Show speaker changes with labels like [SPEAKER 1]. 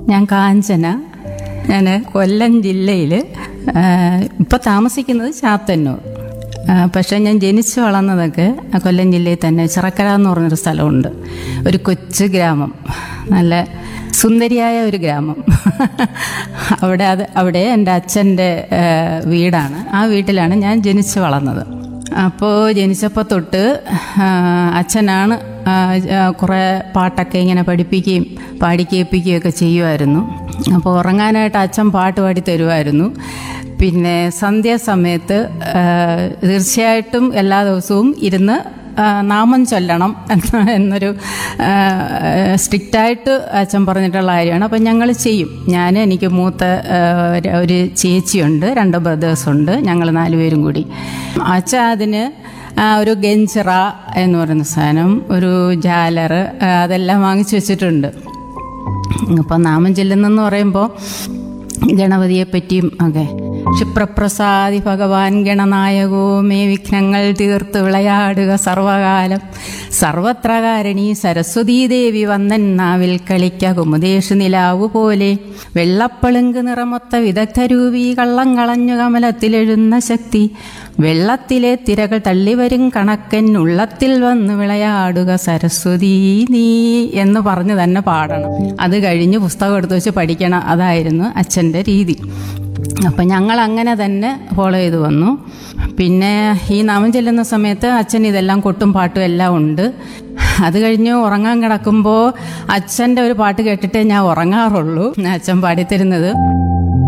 [SPEAKER 1] ഞാൻ കാഞ്ചന ഞാൻ കൊല്ലം ജില്ലയിൽ ഇപ്പോൾ താമസിക്കുന്നത് ചാത്തന്നൂർ ആ, പക്ഷേ ഞാൻ ജനിച്ചു വളർന്നതൊക്കെ കൊല്ലം ജില്ലയിൽ തന്നെ ചിറക്കര എന്ന് പറഞ്ഞൊരു സ്ഥലമുണ്ട് ഒരു കൊച്ചു ഗ്രാമം നല്ല സുന്ദരിയായ ഒരു ഗ്രാമം അവിടെ അത് അവിടെ എൻ്റെ അച്ഛൻ്റെ ആ, വീടാണ് ആ വീട്ടിലാണ് ഞാൻ ജനിച്ചു വളർന്നത് അപ്പോൾ ജനിച്ചപ്പോൾ തൊട്ട് ആ, അച്ഛനാണ് ആ, ആ, കുറേ പാട്ടൊക്കെ ഇങ്ങനെ പഠിപ്പിക്കുകയും പാടിക്കേൽപ്പിക്കുകയൊക്കെ ചെയ്യുമായിരുന്നു അപ്പോൾ ഉറങ്ങാനായിട്ട് അച്ഛൻ പാട്ട് പാടി തരുമായിരുന്നു പിന്നെ സന്ധ്യാസമയത്ത് ആ, തീർച്ചയായിട്ടും എല്ലാ ദിവസവും ഇരുന്ന് ആ, നാമം ചൊല്ലണം എന്ന എന്നൊരു സ്ട്രിക്റ്റായിട്ട് അച്ഛൻ പറഞ്ഞിട്ടുള്ള കാര്യമാണ് അപ്പം ഞങ്ങൾ ചെയ്യും ഞാൻ എനിക്ക് മൂത്ത ആ, ഒരു- ഒരു ചേച്ചിയുണ്ട് രണ്ട് ബ്രദേഴ്സുണ്ട് ഞങ്ങൾ നാലുപേരും കൂടി അച്ഛൻ അതിന് ആ, ഒരു ഗെഞ്ചിറ എന്ന് പറയുന്ന സാധനം ഒരു ജാലർ ആ, അതെല്ലാം വാങ്ങിച്ചു വെച്ചിട്ടുണ്ട് അപ്പം നാമം ചെല്ലുന്നെന്ന് പറയുമ്പോൾ ഗണപതിയെ പറ്റിയും ഒക്കെ ക്ഷിപ്രപ്രസാദി ഭഗവാൻ ഗണനായകോ മേ വിഘ്നങ്ങൾ തീർത്ത് വിളയാടുക സർവകാലം സർവത്രകാരണി സരസ്വതീ ദേവി വന്നൻ നാവിൽ കളിക്ക കുമുദേശു നിലാവു പോലെ വെള്ളപ്പളുങ്ക് നിറമൊത്ത വിദഗ്ധരൂപി കള്ളം കളഞ്ഞു കമലത്തിലെഴുന്ന ശക്തി വെള്ളത്തിലെ തിരകൾ തള്ളിവരും കണക്കൻ ഉള്ളത്തിൽ വന്ന് വിളയാടുക സരസ്വതി നീ എന്ന് പറഞ്ഞ് തന്നെ പാടണം അത് കഴിഞ്ഞ് പുസ്തകം എടുത്ത് വെച്ച് പഠിക്കണം അതായിരുന്നു അച്ഛൻ്റെ രീതി അപ്പം ഞങ്ങൾ അങ്ങനെ തന്നെ ഫോളോ ചെയ്ത് വന്നു പിന്നെ ഈ നാമം ചെല്ലുന്ന സമയത്ത് അച്ഛൻ ഇതെല്ലാം കൊട്ടും പാട്ടും എല്ലാം ഉണ്ട് അത് കഴിഞ്ഞ് ഉറങ്ങാൻ കിടക്കുമ്പോൾ അച്ഛൻ്റെ ഒരു പാട്ട് കേട്ടിട്ടേ ഞാൻ ഉറങ്ങാറുള്ളൂ അച്ഛൻ പാടിത്തരുന്നത്